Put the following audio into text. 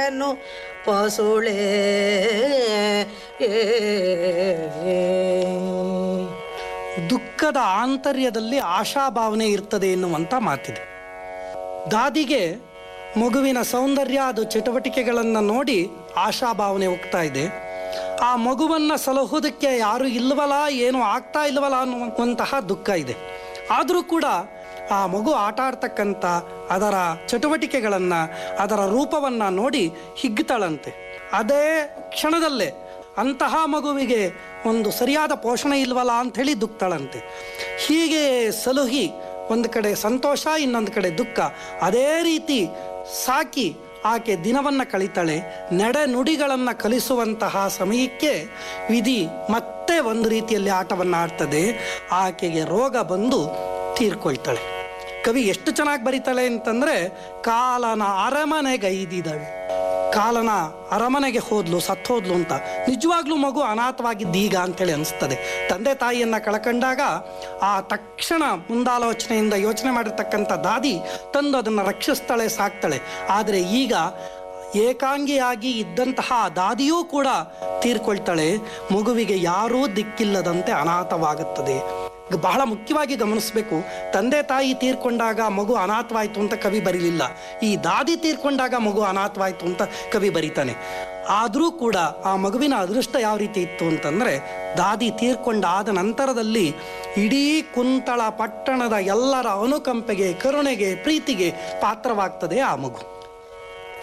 ಮಗನು ಪಸುಳೆ ದುಃಖದ ಆಂತರ್ಯದಲ್ಲಿ ಆಶಾಭಾವನೆ ಇರ್ತದೆ ಎನ್ನುವಂಥ ಮಾತಿದೆ ದಾದಿಗೆ ಮಗುವಿನ ಸೌಂದರ್ಯ ಅದು ಚಟುವಟಿಕೆಗಳನ್ನು ನೋಡಿ ಆಶಾಭಾವನೆ ಹೋಗ್ತಾ ಇದೆ ಆ ಮಗುವನ್ನು ಸಲಹುವುದಕ್ಕೆ ಯಾರು ಇಲ್ವಲ್ಲ ಏನು ಆಗ್ತಾ ಇಲ್ವಲ್ಲ ಅನ್ನುವಂತಹ ದುಃಖ ಇದೆ ಆದರೂ ಕೂಡ ಆ ಮಗು ಆಟ ಆಡ್ತಕ್ಕಂಥ ಅದರ ಚಟುವಟಿಕೆಗಳನ್ನು ಅದರ ರೂಪವನ್ನು ನೋಡಿ ಹಿಗ್ತಾಳಂತೆ ಅದೇ ಕ್ಷಣದಲ್ಲೇ ಅಂತಹ ಮಗುವಿಗೆ ಒಂದು ಸರಿಯಾದ ಪೋಷಣೆ ಇಲ್ವಲ್ಲ ಅಂಥೇಳಿ ದುಃಖತಾಳಂತೆ ಹೀಗೆ ಸಲುಹಿ ಒಂದು ಕಡೆ ಸಂತೋಷ ಇನ್ನೊಂದು ಕಡೆ ದುಃಖ ಅದೇ ರೀತಿ ಸಾಕಿ ಆಕೆ ದಿನವನ್ನು ಕಳೀತಾಳೆ ನಡೆ ನುಡಿಗಳನ್ನು ಕಲಿಸುವಂತಹ ಸಮಯಕ್ಕೆ ವಿಧಿ ಮತ್ತೆ ಒಂದು ರೀತಿಯಲ್ಲಿ ಆಟವನ್ನು ಆಡ್ತದೆ ಆಕೆಗೆ ರೋಗ ಬಂದು ತೀರ್ಕೊಳ್ತಾಳೆ ಕವಿ ಎಷ್ಟು ಚೆನ್ನಾಗಿ ಬರೀತಾಳೆ ಅಂತಂದ್ರೆ ಕಾಲನ ಅರಮನೆಗೈದಿದಳು ಕಾಲನ ಅರಮನೆಗೆ ಹೋದ್ಲು ಸತ್ತೋದ್ಲು ಅಂತ ನಿಜವಾಗ್ಲೂ ಮಗು ಅನಾಥವಾಗಿದ್ದು ಈಗ ಅಂತೇಳಿ ಅನಿಸ್ತದೆ ತಂದೆ ತಾಯಿಯನ್ನ ಕಳ್ಕೊಂಡಾಗ ಆ ತಕ್ಷಣ ಮುಂದಾಲೋಚನೆಯಿಂದ ಯೋಚನೆ ಮಾಡಿರ್ತಕ್ಕಂಥ ದಾದಿ ತಂದು ಅದನ್ನು ರಕ್ಷಿಸ್ತಾಳೆ ಸಾಕ್ತಾಳೆ ಆದರೆ ಈಗ ಏಕಾಂಗಿಯಾಗಿ ಇದ್ದಂತಹ ದಾದಿಯೂ ಕೂಡ ತೀರ್ಕೊಳ್ತಾಳೆ ಮಗುವಿಗೆ ಯಾರೂ ದಿಕ್ಕಿಲ್ಲದಂತೆ ಅನಾಥವಾಗುತ್ತದೆ ಇದು ಬಹಳ ಮುಖ್ಯವಾಗಿ ಗಮನಿಸಬೇಕು ತಂದೆ ತಾಯಿ ತೀರ್ಕೊಂಡಾಗ ಮಗು ಅನಾಥವಾಯಿತು ಅಂತ ಕವಿ ಬರೀಲಿಲ್ಲ ಈ ದಾದಿ ತೀರ್ಕೊಂಡಾಗ ಮಗು ಅನಾಥವಾಯಿತು ಅಂತ ಕವಿ ಬರೀತಾನೆ ಆದರೂ ಕೂಡ ಆ ಮಗುವಿನ ಅದೃಷ್ಟ ಯಾವ ರೀತಿ ಇತ್ತು ಅಂತಂದರೆ ದಾದಿ ತೀರ್ಕೊಂಡಾದ ನಂತರದಲ್ಲಿ ಇಡೀ ಕುಂತಳ ಪಟ್ಟಣದ ಎಲ್ಲರ ಅನುಕಂಪೆಗೆ ಕರುಣೆಗೆ ಪ್ರೀತಿಗೆ ಪಾತ್ರವಾಗ್ತದೆ ಆ ಮಗು